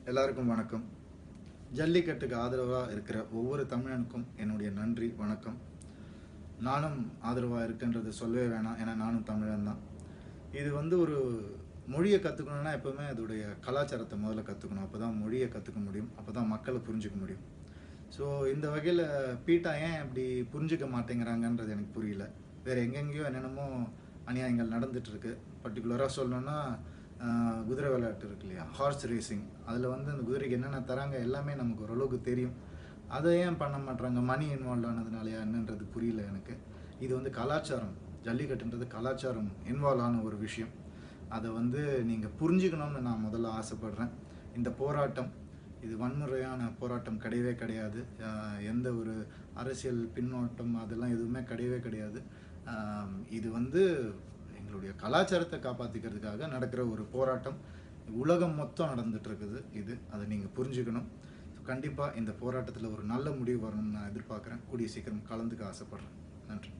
எல்லாருக்கும் வணக்கம் ஜல்லிக்கட்டுக்கு ஆதரவாக இருக்கிற ஒவ்வொரு தமிழனுக்கும் என்னுடைய நன்றி வணக்கம் நானும் ஆதரவாக இருக்குன்றது சொல்லவே வேணாம் ஏன்னா நானும் தமிழன் தான் இது வந்து ஒரு மொழியை கற்றுக்கணுன்னா எப்போவுமே அதோடைய கலாச்சாரத்தை முதல்ல கற்றுக்கணும் அப்போ தான் மொழியை கற்றுக்க முடியும் அப்போ தான் மக்களை புரிஞ்சுக்க முடியும் ஸோ இந்த வகையில் பீட்டா ஏன் இப்படி புரிஞ்சுக்க மாட்டேங்கிறாங்கன்றது எனக்கு புரியல வேறு எங்கெங்கேயோ என்னென்னமோ அநியாயங்கள் நடந்துட்டு இருக்கு பர்டிகுலராக சொல்லணும்னா ஆஹ், குதிரை விளையாட்டு இருக்கு இல்லையா ஹார்ஸ் ரேசிங் அதில் வந்து அந்த குதிரைக்கு என்னென்ன தராங்க எல்லாமே நமக்கு ஓரளவுக்கு தெரியும் அதை ஏன் பண்ண மாட்றாங்க மணி இன்வால்வ் ஆனதுனாலயா என்னன்றது புரியல எனக்கு இது வந்து கலாச்சாரம் ஜல்லிக்கட்டுன்றது கலாச்சாரம் இன்வால்வ் ஆன ஒரு விஷயம் அதை வந்து நீங்கள் புரிஞ்சுக்கணும்னு நான் முதல்ல ஆசைப்படுறேன் இந்த போராட்டம் இது வன்முறையான போராட்டம் கிடையவே கிடையாது ஆஹ் எந்த ஒரு அரசியல் பின்னோட்டம் அதெல்லாம் எதுவுமே கிடையவே கிடையாது ஆம், இது வந்து எங்களுடைய கலாச்சாரத்தை காப்பாற்றிக்கிறதுக்காக நடக்கிற ஒரு போராட்டம் உலகம் மொத்தம் நடந்துட்டு இருக்குது இது அதை நீங்கள் புரிஞ்சுக்கணும் கண்டிப்பாக இந்த போராட்டத்தில் ஒரு நல்ல முடிவு வரணும்னு நான் எதிர்பார்க்குறேன் கூடிய சீக்கிரம் கலந்துக்க ஆசைப்படுறேன் நன்றி